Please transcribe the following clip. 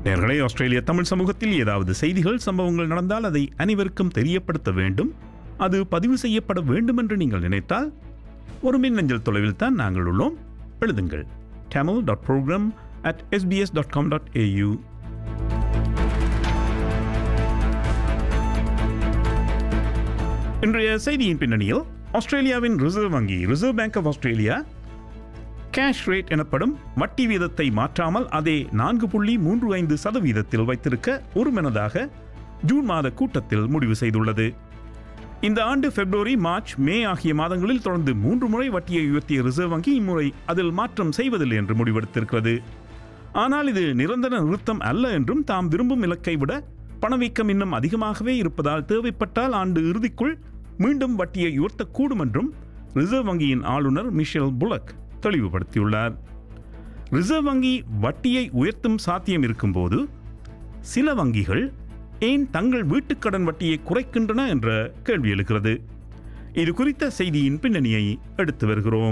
நேர்களே ஆஸ்திரேலிய தமிழ் சமூகத்தில் ஏதாவது செய்திகள் சம்பவங்கள் நடந்தால் அதை அனைவருக்கும் தெரியப்படுத்த வேண்டும் அது பதிவு செய்யப்பட வேண்டும் என்று நீங்கள் நினைத்தால் ஒரு மின்னஞ்சல் தொலைவில் தான் நாங்கள் உள்ளோம் எழுதுங்கள் tamil dot program at SBS dot com dot AU இன்றைய செய்தியின் பின்னணியில் ஆஸ்திரேலியாவின் ரிசர்வ் வங்கி Reserve Bank of Australia cash rate எனப்படும் வட்டி வீதத்தை மாற்றாமல் அதே நான்கு புள்ளி மூன்று ஐந்து சதவீதத்தில் வைத்திருக்க ஒருமனதாக ஜூன் மாத கூட்டத்தில் முடிவு செய்துள்ளது இந்த ஆண்டு பிப்ரவரி மார்ச் மே ஆகிய மாதங்களில் தொடர்ந்து மூன்று முறை வட்டியை உயர்த்திய ரிசர்வ் வங்கி இம்முறை அதில் மாற்றம் செய்வதில்லை என்று முடிவெடுத்திருக்கிறது ஆனால் இது நிரந்தர நிறுத்தம் அல்ல என்றும் தாம் விரும்பும் இலக்கை விட பணவீக்கம் இன்னும் அதிகமாகவே இருப்பதால் தேவைப்பட்டால் ஆண்டு இறுதிக்குள் மீண்டும் வட்டியை உயர்த்தக்கூடும் என்றும் ரிசர்வ் வங்கியின் ஆளுநர் மிஷேல் புலக் தெளிவுபடுத்தியுள்ளார் ரிசர்வ் வங்கி வட்டியை உயர்த்தும் சாத்தியம் இருக்கும்போது சில வங்கிகள் ஏன் தங்கள் வீட்டுக்கடன் வட்டியை குறைக்கின்றன என்ற கேள்வி எழுகிறது இது குறித்த செய்தியின் பின்னணியை எடுத்து வருகிறோம்